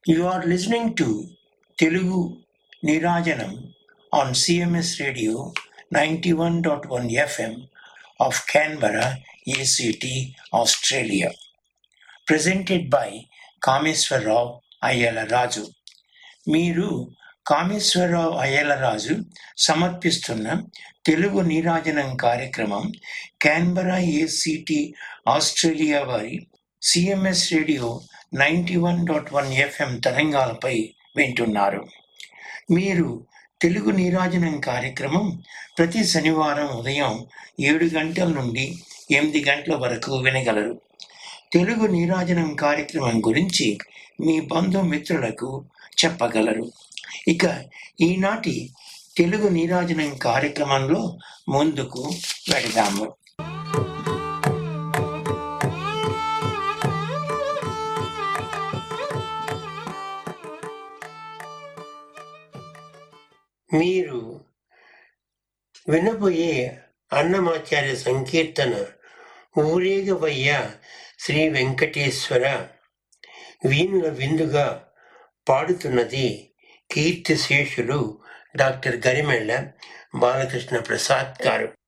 You are listening to Telugu Nirajanam on CMS Radio 91.1 FM of Canberra, ACT, Australia. Presented by Kameswara Rao అయ్యల రాజు మీరు కామేశ్వరరావు అయ్యల రాజు సమర్పిస్తున్న తెలుగు నీరాజనం కార్యక్రమం Canberra ACT Australia వారి CMS radio ninety one dot one FM తరంగాలపై వింటున్నారు మీరు తెలుగు నీరాజనం కార్యక్రమం ప్రతి శనివారం ఉదయం ఏడు గంటల నుండి ఎనిమిది గంటల వరకు వినగలరు తెలుగు నీరాజనం కార్యక్రమం గురించి మీ బంధుమిత్రులకు చెప్పగలరు ఇక ఈనాటి తెలుగు నీరాజనం కార్యక్రమంలో ముందుకు వెళదాము మీరు వినబోయే అన్నమాచార్య సంకీర్తన ఊరేగవయ్య శ్రీ వెంకటేశ్వర వీణుల విందుగా పాడుతున్నది కీర్తిశేషులు డాక్టర్ గరిమెళ్ళ బాలకృష్ణ ప్రసాద్ గారు